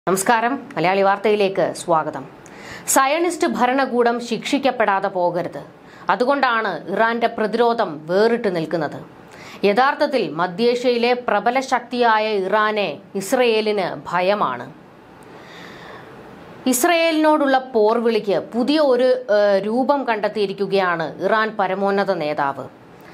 നമസ്കാരം മലയാളി വാർത്തയിലേക്ക് സ്വാഗതം സയനിസ്റ്റ് ഭരണകൂടം ശിക്ഷിക്കപ്പെടാതെ പോകരുത് അതുകൊണ്ടാണ് ഇറാന്റെ പ്രതിരോധം വേറിട്ട് നിൽക്കുന്നത് യഥാർത്ഥത്തിൽ മധ്യേഷ്യയിലെ പ്രബല ശക്തിയായ ഇറാനെ ഇസ്രയേലിന് ഭയമാണ് ഇസ്രയേലിനോടുള്ള പോർവിളിക്ക് പുതിയ ഒരു ഏഹ്, രൂപം കണ്ടെത്തിയിരിക്കുകയാണ് ഇറാൻ പരമോന്നത നേതാവ്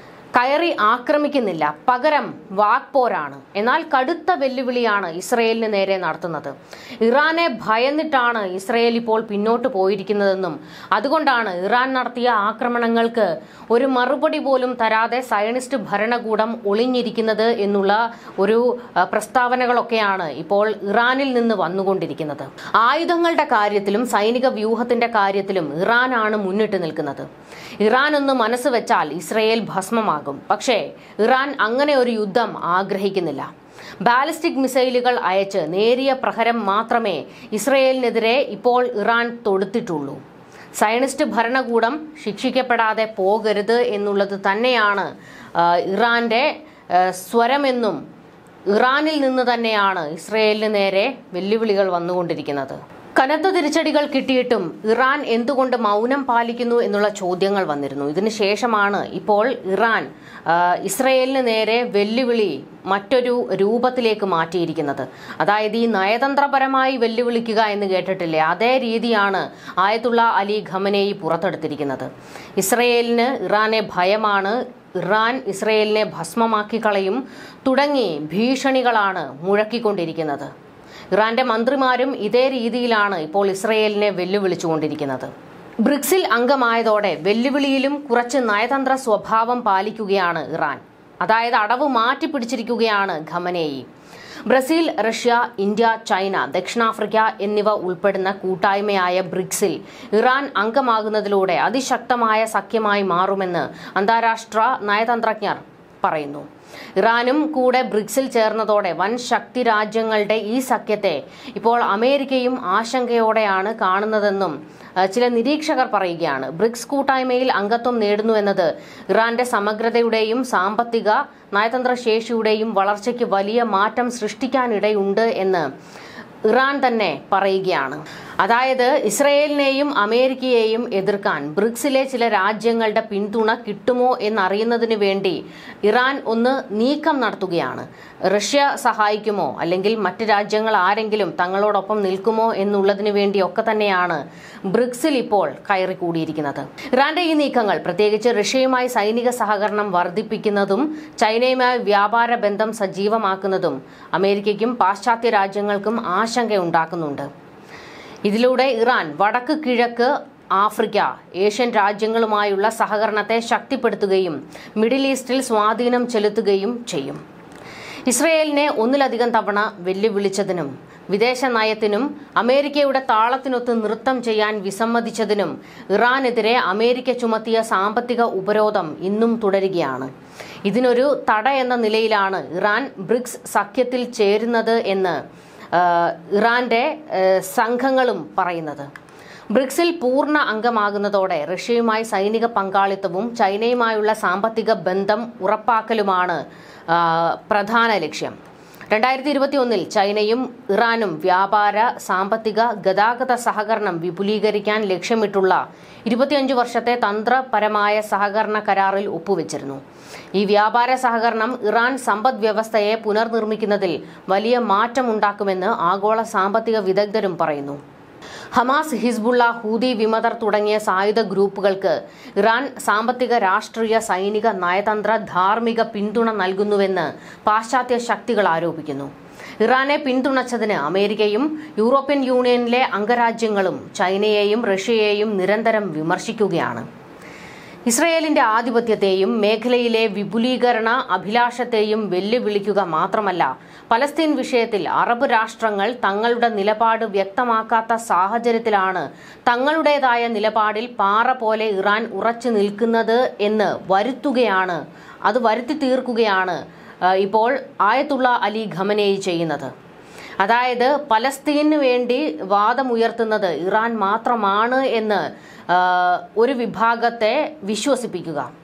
കയറി ആക്രമിക്കുന്നില്ല പകരം വാക്പോരാണ് എന്നാൽ കടുത്ത വെല്ലുവിളിയാണ് ഇസ്രയേലിന് നേരെ നടത്തുന്നത് ഇറാനെ ഭയന്നിട്ടാണ് ഇസ്രയേൽ ഇപ്പോൾ പിന്നോട്ട് പോയിരിക്കുന്നതെന്നും അതുകൊണ്ടാണ് ഇറാൻ നടത്തിയ ആക്രമണങ്ങൾക്ക് ഒരു മറുപടി പോലും തരാതെ സയനിസ്റ്റ് ഭരണകൂടം ഒളിഞ്ഞിരിക്കുന്നത് എന്നുള്ള ഒരു ആ, പ്രസ്താവനകളൊക്കെയാണ് ഇപ്പോൾ ഇറാനിൽ നിന്ന് വന്നുകൊണ്ടിരിക്കുന്നത് ആയുധങ്ങളുടെ കാര്യത്തിലും സൈനിക വ്യൂഹത്തിന്റെ കാര്യത്തിലും ഇറാനാണ് മുന്നിട്ട് നിൽക്കുന്നത് ഇറാൻ ഒന്ന് മനസ്സ് വെച്ചാൽ ഇസ്രയേൽ ഭസ്മമാകും പക്ഷേ ഇറാൻ അങ്ങനെ ഒരു യുദ്ധം ആഗ്രഹിക്കുന്നില്ല ബാലിസ്റ്റിക് മിസൈലുകൾ അയച്ച് നേരിയ പ്രഹരം മാത്രമേ ഇസ്രയേലിനെതിരെ ഇപ്പോൾ ഇറാൻ തൊടുത്തിട്ടുള്ളൂ സയനിസ്റ്റ് ഭരണകൂടം ശിക്ഷിക്കപ്പെടാതെ പോകരുത് എന്നുള്ളത് തന്നെയാണ് ആ, ഇറാന്റെ ആ, സ്വരമെന്നും ഇറാനിൽ നിന്ന് തന്നെയാണ് ഇസ്രയേലിന് നേരെ വെല്ലുവിളികൾ വന്നുകൊണ്ടിരിക്കുന്നത് കനത്ത തിരിച്ചടികൾ കിട്ടിയിട്ടും ഇറാൻ എന്തുകൊണ്ട് മൗനം പാലിക്കുന്നു എന്നുള്ള ചോദ്യങ്ങൾ വന്നിരുന്നു ഇതിന് ശേഷമാണ് ഇപ്പോൾ ഇറാൻ ആ, ഇസ്രയേലിന് നേരെ വെല്ലുവിളി മറ്റൊരു രൂപത്തിലേക്ക് മാറ്റിയിരിക്കുന്നത് അതായത് ഈ നയതന്ത്രപരമായി വെല്ലുവിളിക്കുക എന്ന് കേട്ടിട്ടില്ലേ അതേ രീതിയാണ് ആയത്തുള്ള അലി ഖമനേയി പുറത്തെടുത്തിരിക്കുന്നത് ഇസ്രയേലിന് ഇറാനെ ഭയമാണ് ഇറാൻ ഇസ്രയേലിനെ ഭസ്മമാക്കി കളയും തുടങ്ങി ഭീഷണികളാണ് മുഴക്കിക്കൊണ്ടിരിക്കുന്നത് ഇറാന്റെ മന്ത്രിമാരും ഇതേ രീതിയിലാണ് ഇപ്പോൾ ഇസ്രയേലിനെ വെല്ലുവിളിച്ചുകൊണ്ടിരിക്കുന്നത് ബ്രിക്സിൽ അംഗമായതോടെ വെല്ലുവിളിയിലും കുറച്ച് നയതന്ത്ര സ്വഭാവം പാലിക്കുകയാണ് ഇറാൻ അതായത് അടവ് മാറ്റിപ്പിടിച്ചിരിക്കുകയാണ് Khamenei Brazil Russia India China ദക്ഷിണാഫ്രിക്ക എന്നിവ ഉൾപ്പെടുന്ന കൂട്ടായ്മയായ ബ്രിക്സിൽ ഇറാൻ അംഗമാകുന്നതിലൂടെ അതിശക്തമായ സഖ്യമായി മാറുമെന്ന് അന്താരാഷ്ട്ര നയതന്ത്രജ്ഞർ പറയുന്നു ഇറാനും കൂടെ ബ്രിക്സിൽ ചേർന്നതോടെ വൻ ശക്തി രാജ്യങ്ങളുടെ ഈ സഖ്യത്തെ ഇപ്പോൾ അമേരിക്കയും ആശങ്കയോടെയാണ് കാണുന്നതെന്നും അഹ് ചില നിരീക്ഷകർ പറയുകയാണ് ബ്രിക്സ് കൂട്ടായ്മയിൽ അംഗത്വം നേടുന്നു എന്നത് ഇറാന്റെ സമഗ്രതയുടെയും സാമ്പത്തിക നയതന്ത്ര ശേഷിയുടെയും വളർച്ചയ്ക്ക് വലിയ മാറ്റം സൃഷ്ടിക്കാനിടയുണ്ട് എന്ന് ഇറാൻ തന്നെ പറയുകയാണ് അതായത് ഇസ്രയേലിനെയും അമേരിക്കയെയും എതിർക്കാൻ ബ്രിക്സിലെ ചില രാജ്യങ്ങളുടെ പിന്തുണ കിട്ടുമോ എന്നറിയുന്നതിന് വേണ്ടി ഇറാൻ ഒന്ന് നീക്കം നടത്തുകയാണ് റഷ്യ സഹായിക്കുമോ അല്ലെങ്കിൽ മറ്റ് രാജ്യങ്ങൾ ആരെങ്കിലും തങ്ങളോടൊപ്പം നിൽക്കുമോ എന്നുള്ളതിന് വേണ്ടിയൊക്കെ തന്നെയാണ് ബ്രിക്സിൽ ഇപ്പോൾ കയറി കൂടിയിരിക്കുന്നത് ഇറാന്റെ ഈ നീക്കങ്ങൾ പ്രത്യേകിച്ച് റഷ്യയുമായി സൈനിക സഹകരണം വർദ്ധിപ്പിക്കുന്നതും ചൈനയുമായി വ്യാപാര ബന്ധം സജീവമാക്കുന്നതും അമേരിക്കയ്ക്കും പാശ്ചാത്യ രാജ്യങ്ങൾക്കും ആശങ്കയുണ്ടാക്കുന്നുണ്ട് ഇതിലൂടെ ഇറാൻ വടക്ക് കിഴക്ക് ആഫ്രിക്ക ഏഷ്യൻ രാജ്യങ്ങളുമായുള്ള സഹകരണത്തെ ശക്തിപ്പെടുത്തുകയും മിഡിൽ ഈസ്റ്റിൽ സ്വാധീനം ചെലുത്തുകയും ചെയ്യും ഇസ്രയേലിനെ ഒന്നിലധികം തവണ വെല്ലുവിളിച്ചതിനും വിദേശ നയത്തിനും അമേരിക്കയുടെ താളത്തിനൊത്ത് നൃത്തം ചെയ്യാൻ വിസമ്മതിച്ചതിനും ഇറാനെതിരെ അമേരിക്ക ചുമത്തിയ സാമ്പത്തിക ഉപരോധം ഇന്നും തുടരുകയാണ് ഇതിനൊരു തട എന്ന നിലയിലാണ് ഇറാൻ ബ്രിക്സ് സഖ്യത്തിൽ ചേരുന്നത് എന്ന് ആ, ഇറാന്റെ ആ, സംഘങ്ങളും പറയുന്നത് ബ്രിക്സിൽ പൂർണ്ണ അംഗമാകുന്നതോടെ റഷ്യയുമായി സൈനിക പങ്കാളിത്തവും ചൈനയുമായുള്ള സാമ്പത്തിക ബന്ധം ഉറപ്പാക്കലുമാണ് ആ, പ്രധാന ലക്ഷ്യം രണ്ടായിരത്തി ഇരുപത്തി ഒന്നിൽ ചൈനയും ഇറാനും വ്യാപാര സാമ്പത്തിക ഗതാഗത സഹകരണം വിപുലീകരിക്കാൻ ലക്ഷ്യമിട്ടുള്ള ഇരുപത്തിയഞ്ച് വർഷത്തെ തന്ത്രപരമായ സഹകരണ കരാറിൽ ഒപ്പുവെച്ചിരുന്നു ഈ വ്യാപാര സഹകരണം ഇറാൻ സമ്പദ് വ്യവസ്ഥയെ പുനർനിർമ്മിക്കുന്നതിൽ വലിയ മാറ്റമുണ്ടാക്കുമെന്ന് ആഗോള സാമ്പത്തിക വിദഗ്ധരും പറയുന്നു ഹമാസ് ഹിസ്ബുള്ള ഹൂതി വിമതർ തുടങ്ങിയ സായുധ ഗ്രൂപ്പുകൾക്ക് ഇറാൻ സാമ്പത്തിക രാഷ്ട്രീയ സൈനിക നയതന്ത്ര ധാർമ്മിക പിന്തുണ നൽകുന്നുവെന്ന് പാശ്ചാത്യ ശക്തികൾ ആരോപിക്കുന്നു ഇറാനെ പിന്തുണച്ചതിന് അമേരിക്കയും യൂറോപ്യൻ യൂണിയനിലെ അംഗരാജ്യങ്ങളും ചൈനയെയും റഷ്യയെയും നിരന്തരം വിമർശിക്കുകയാണ് ഇസ്രയേലിന്റെ ആധിപത്യത്തെയും മേഖലയിലെ വിപുലീകരണ അഭിലാഷത്തെയും വെല്ലുവിളിക്കുക മാത്രമല്ല പലസ്തീൻ വിഷയത്തിൽ അറബ് രാഷ്ട്രങ്ങൾ തങ്ങളുടെ നിലപാട് വ്യക്തമാക്കാത്ത സാഹചര്യത്തിലാണ് തങ്ങളുടേതായ നിലപാടിൽ പാറ പോലെ ഇറാൻ ഉറച്ചു നിൽക്കുന്നത് എന്ന് വരുത്തുകയാണ് അത് വരുത്തി തീർക്കുകയാണ് ആ, ഇപ്പോൾ ആയത്തുള്ള അലി ഖമനേയി ചെയ്യുന്നത് അതായത് പലസ്തീനു വേണ്ടി വാദമുയർത്തുന്നത് ഇറാൻ മാത്രമാണ് എന്ന് ആ, ഒരു വിഭാഗത്തെ വിശ്വസിപ്പിക്കുക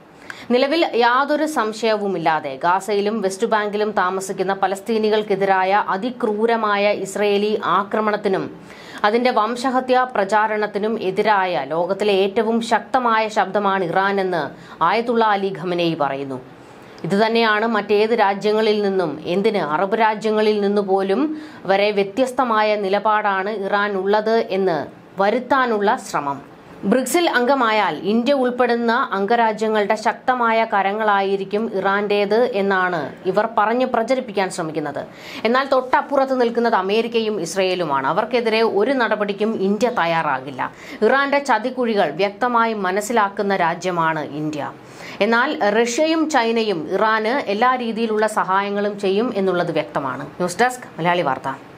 നിലവിൽ യാതൊരു സംശയവുമില്ലാതെ ഗാസയിലും വെസ്റ്റ് ബാങ്കിലും താമസിക്കുന്ന പലസ്തീനികൾക്കെതിരായ അതിക്രൂരമായ ഇസ്രയേലി ആക്രമണത്തിനും അതിന്റെ വംശഹത്യാ പ്രചാരണത്തിനും എതിരായ ലോകത്തിലെ ഏറ്റവും ശക്തമായ ശബ്ദമാണ് ഇറാൻ എന്ന് ആയതുള്ള അലി ഖമനേയി പറയുന്നു ഇതുതന്നെയാണ് മറ്റേത് രാജ്യങ്ങളിൽ നിന്നും എന്തിന് അറബ് രാജ്യങ്ങളിൽ നിന്ന് പോലും വരെ വ്യത്യസ്തമായ നിലപാടാണ് ഇറാൻ ഉള്ളത് എന്ന് വരുത്താനുള്ള ശ്രമം ബ്രിക്സിൽ അംഗമായാൽ ഇന്ത്യ ഉൾപ്പെടുന്ന അംഗരാജ്യങ്ങളുടെ ശക്തമായ കരങ്ങളായിരിക്കും ഇറാന്റേത് എന്നാണ് ഇവർ പറഞ്ഞ് പ്രചരിപ്പിക്കാൻ ശ്രമിക്കുന്നത് എന്നാൽ തൊട്ടപ്പുറത്ത് നിൽക്കുന്നത് അമേരിക്കയും ഇസ്രയേലുമാണ് അവർക്കെതിരെ ഒരു നടപടിക്കും ഇന്ത്യ തയ്യാറാകില്ല ഇറാന്റെ ചതിക്കുഴികൾ വ്യക്തമായി മനസ്സിലാക്കുന്ന രാജ്യമാണ് ഇന്ത്യ എന്നാൽ റഷ്യയും ചൈനയും ഇറാന് എല്ലാ രീതിയിലുള്ള സഹായങ്ങളും ചെയ്യും എന്നുള്ളത് വ്യക്തമാണ് ന്യൂസ് ഡെസ്ക് മലയാളി വാർത്ത